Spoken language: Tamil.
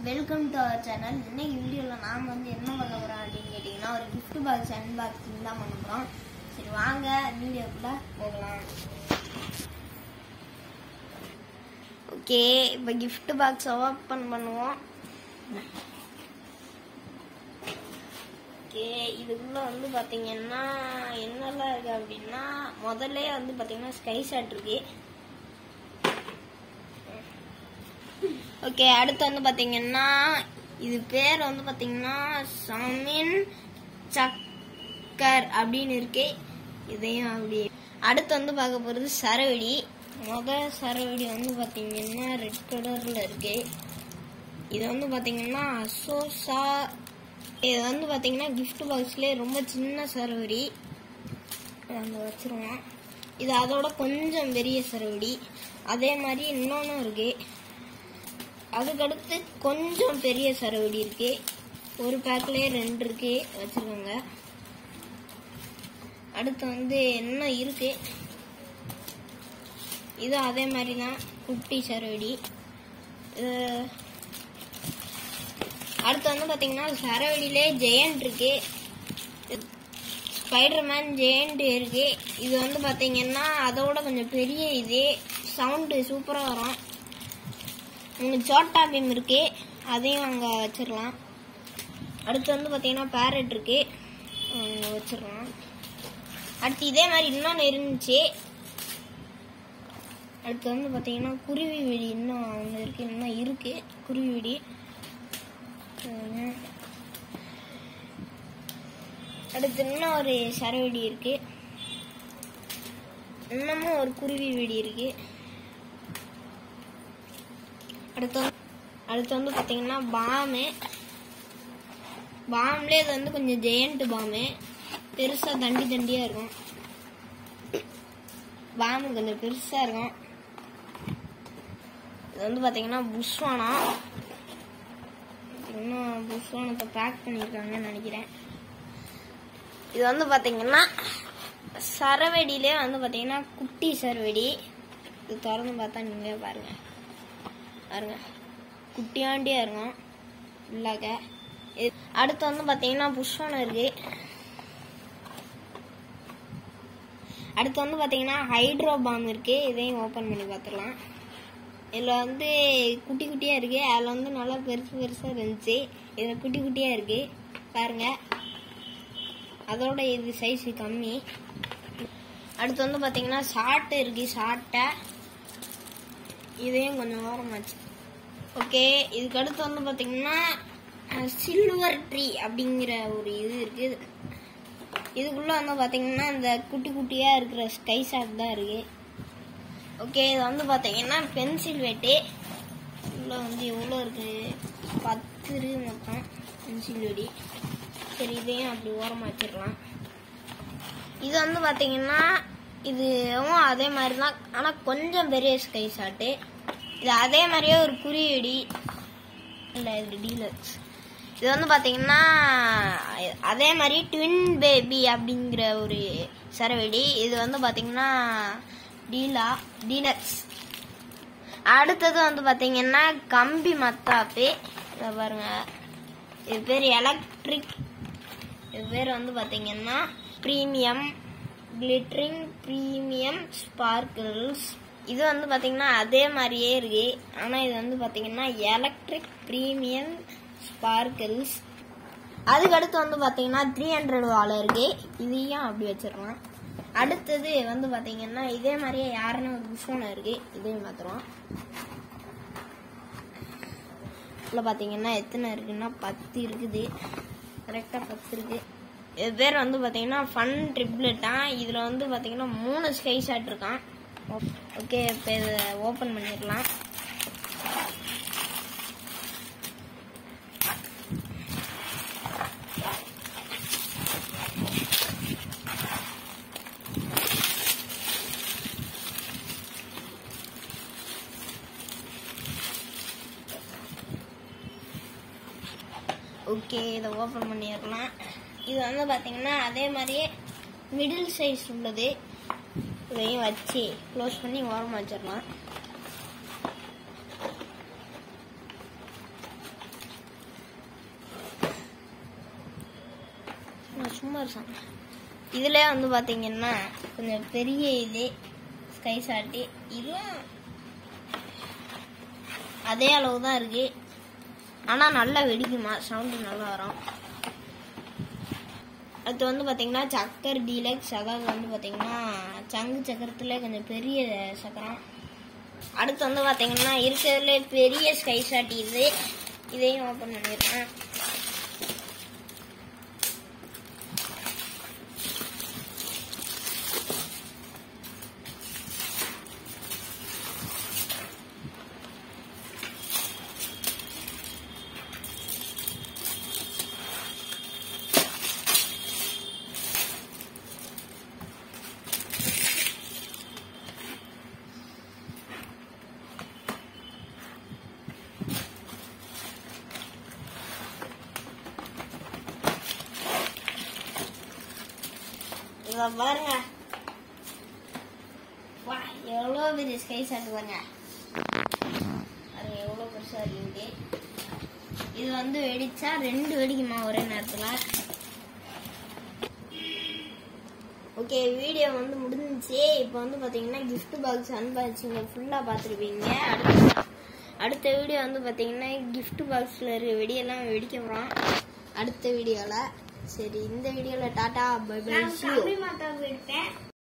வெல்கம் டு அவர் சேனல் இன்னைக்கு வீடியோவில் நாம் வந்து என்ன பண்ண போகிறோம் அப்படின்னு கேட்டிங்கன்னா ஒரு gift பாக்ஸ் அன்பாக்சிங் தான் பண்ண போகிறோம் சரி வாங்க வீடியோக்குள்ள போகலாம் ஓகே இப்போ gift பாக்ஸ் ஓப்பன் பண்ணுவோம் ஓகே இதுக்குள்ள வந்து பார்த்தீங்கன்னா என்னெல்லாம் இருக்கு அப்படின்னா முதல்ல வந்து பார்த்தீங்கன்னா ஸ்கை ஷாட் இருக்கு ஓகே அடுத்து வந்து பாத்தீங்கன்னா இது பேர் வந்து பாத்தீங்கன்னா சமின் சக்கர் அப்படின்னு இருக்கு இதையும் அப்படி அடுத்து வந்து பார்க்க போறது சரவெடி முத சரவெடி வந்து பாத்தீங்கன்னா ரெட் கலர்ல இருக்கு இது வந்து பாத்தீங்கன்னா அசோசா இது வந்து பாத்தீங்கன்னா gift பாக்ஸ்லயே ரொம்ப சின்ன சரவெடி அந்த வச்சிருவோம் இது அதோட கொஞ்சம் பெரிய சரவெடி அதே மாதிரி இன்னொன்னும் இருக்கு அதுக்கடுத்து கொஞ்சம் பெரிய சரவெடி இருக்கு ஒரு பேக்லயே ரெண்டு இருக்கு வச்சிருக்கோங்க அடுத்து வந்து என்ன இருக்கு இது அதே மாதிரி தான் குட்டி சரவெடி இது அடுத்து வந்து பாத்தீங்கன்னா சரவெடியிலே ஜெயண்ட் இருக்கு ஸ்பைடர்மேன் ஜெயண்ட் இருக்கு இது வந்து பாத்தீங்கன்னா அதோட கொஞ்சம் பெரிய இது சவுண்டு சூப்பரா வரும் இங்கே சோட்டா பீம் இருக்கு அதையும் அங்கே வச்சிடலாம் அடுத்து வந்து பார்த்தீங்கன்னா பேரட் இருக்கு அங்கே வச்சிடலாம் அடுத்து இதே மாதிரி இன்னொன்று இருந்துச்சு அடுத்து வந்து பார்த்தீங்கன்னா குருவி வெடி இன்னும் ஒன்று இருக்கு இன்னும் இருக்கு குருவி வெடி உம். அடுத்து இன்னும் ஒரு சரவெடி இருக்கு இன்னமும் ஒரு குருவி வெடி இருக்கு அடுத்து வந்து- அடுத்து வந்து பார்த்தீங்கன்னா பாமு பாம்லேயே இது வந்து கொஞ்சம் ஜெயண்ட் பாமு பெருசாக தண்டி தண்டியாக இருக்கும் பாமு கொஞ்சம் பெருசாக இருக்கும் இது வந்து பார்த்தீங்கன்னா புஷ்வானம் இன்னும் புஷ்வானத்தை பேக் பண்ணியிருக்காங்கன்னு நினைக்கிறேன் இது வந்து பார்த்தீங்கன்னா சரவெடியிலே வந்து பார்த்தீங்கன்னா குட்டி சரவெடி இது திறந்து பார்த்தா நீங்களே பாருங்க பாருங்க குட்டியாண்டியா இருக்கும் உள்ளாக இது- அடுத்து வந்து பாத்தீங்கன்னா புஷ்வானம் இருக்கு அடுத்து வந்து பாத்தீங்கன்னா ஹைட்ரோ பாம் இருக்கு இதையும் ஓபன் பண்ணி பார்த்துடலாம் இதுல வந்து குட்டி குட்டியா இருக்கு அதுல வந்து நல்லா பெருசு பெருசா இருந்துச்சு இதுல குட்டி குட்டியா இருக்கு பாருங்க அதோட இது சைஸ் கம்மி அடுத்து வந்து பாத்தீங்கன்னா ஷார்ட் இருக்கு ஷார்ட்டை இதையும் கொஞ்சம் ஓரமாச்சு ஓகே இதுக்கு அடுத்து வந்து பாத்தீங்கன்னா சில்வர் ட்ரீ அப்படிங்கிற ஒரு இது இருக்கு இதுக்குள்ள வந்து பாத்தீங்கன்னா இந்த குட்டி குட்டியா இருக்கிற ஸ்கை ஷாட் தான் இருக்கு ஓகே இது வந்து பாத்தீங்கன்னா பென்சில் வெட்டு உள்ள வந்து எவ்வளோ இருக்கு பத்து இருக்கு மொத்தம் பென்சில் வெடி சரி இதையும் அப்படி ஓரமா வச்சிடலாம் இது வந்து பாத்தீங்கன்னா இதுவும் அதே மாதிரி தான் ஆனா கொஞ்சம் பெரிய ஸ்கை ஷாட்டு இது அதே மாதிரியே ஒரு குறியீடி இல்ல இது டீலக்ஸ் இது வந்து பாத்தீங்கன்னா அதே மாதிரி ட்வின் பேபி அப்படிங்கிற ஒரு சரவெடி இது வந்து பாத்தீங்கன்னா டீலா டீலக்ஸ் அடுத்தது வந்து பாத்தீங்கன்னா கம்பி மத்தாப்பு இதை பாருங்க இது பேர் எலக்ட்ரிக் இது பேர் வந்து பாத்தீங்கன்னா ப்ரீமியம் கிளிட்டரிங் ப்ரீமியம் ஸ்பார்க்கிள்ஸ் இது வந்து பாத்தீங்கன்னா அதே மாதிரியே இருக்கு ஆனா இது வந்து பாத்தீங்கன்னா எலக்ட்ரிக் ப்ரீமியம் ஸ்பார்க்கிள்ஸ் அதுக்கு அடுத்து வந்து பாத்தீங்கன்னா த்ரீ ஹண்ட்ரட் வாழை இருக்கு இதையும் அப்படி வச்சிடலாம் அடுத்தது வந்து பாத்தீங்கன்னா இதே மாதிரியே யாருன்னு ஒரு புஷ்வானம் இருக்கு இதையும் மாத்துறோம் இதுல பாத்தீங்கன்னா எத்தனை இருக்குன்னா பத்து இருக்குது கரெக்டா பத்து இருக்கு இது பேர் வந்து பாத்தீங்கன்னா ஃபன் ட்ரிப்லெட்டா இதுல வந்து பாத்தீங்கன்னா மூணு ஸ்கை ஷாட் இருக்கான் ஓகே இப்போ இதை ஓபன் பண்ணிடலாம் ஓகே இதை ஓப்பன் பண்ணிடலாம் இது வந்து பார்த்தீங்கன்னா அதே மாதிரியே மிடில் சைஸ் உள்ளது இதையும் வச்சு க்ளோஸ் பண்ணி ஓரமாக வச்சிடலாம் சும்மா இருக்காங்க இதுல வந்து பாத்தீங்கன்னா கொஞ்சம் பெரிய இது ஸ்கை ஷாட்டு இதுவும் அதே அளவு தான் இருக்கு ஆனா நல்லா வெடிக்குமா சவுண்டு நல்லா வரும் அடுத்து வந்து பாத்தீங்கன்னா சக்கர் டீலக்ஸ் அதாவது வந்து பாத்தீங்கன்னா சங்கு சக்கரத்துல கொஞ்சம் பெரிய சக்கரம் அடுத்து வந்து பாத்தீங்கன்னா இருக்கிறதுல பெரிய ஸ்கை ஷாட் இது இதையும் ஓப்பன் பண்ணிருக்கேன் இத பாருங்க வா எவ்வளோ பெரிய ஸ்கை ஷாட் பாருங்க பாருங்க எவ்வளோ பெருசா இருக்குது இது வந்து வெடிச்சா ரெண்டு வெடிக்குமா ஒரே நேரத்துல ஓகே வீடியோ வந்து முடிஞ்சிச்சு இப்போ வந்து பார்த்தீங்கன்னா gift பாக்ஸ் அன்பாக்சிங் ஃபுல்லாக பார்த்துருப்பீங்க அடுத்த அடுத்த வீடியோ வந்து பார்த்தீங்கன்னா gift பாக்ஸில் இருக்க வெடியெல்லாம் வெடிக்க போகிறோம் அடுத்த வீடியோவில் சரி இந்த வீடியோவில் டாட்டா பை பை நான் see you. தமிழ் மாதா விட்டேன்